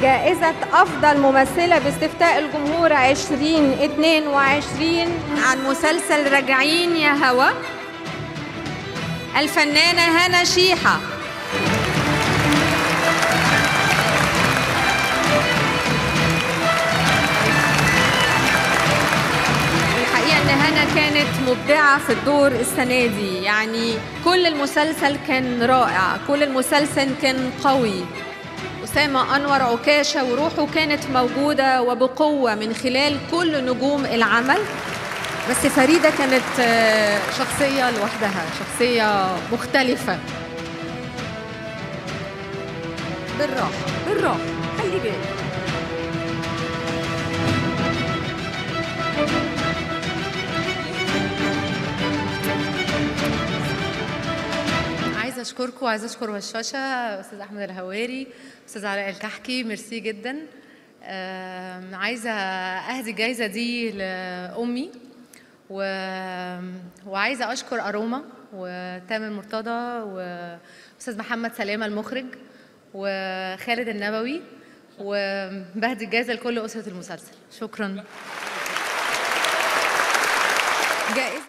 جائزة أفضل ممثلة باستفتاء الجمهور 2022 عن مسلسل راجعين يا هوا الفنانة هنا شيحة الحقيقة إن هنا كانت مبدعة في الدور السنة دي يعني كل المسلسل كان رائع كل المسلسل كان قوي أسامة أنور عكاشة وروحه كانت موجودة وبقوة من خلال كل نجوم العمل بس فريدة كانت آه، شخصية لوحدها شخصية مختلفة بالراحة بالراحة خلي بالك عايزه اشكركم وعايزه اشكر هشاشه استاذ احمد الهواري استاذ علاء الكحكي ميرسي جدا آم، عايزه اهدي الجايزه دي لامي و... وعايزه اشكر اروما وتامر مرتضى واستاذ محمد سلامه المخرج وخالد النبوي وبهدي الجايزه لكل اسره المسلسل شكرا جائزة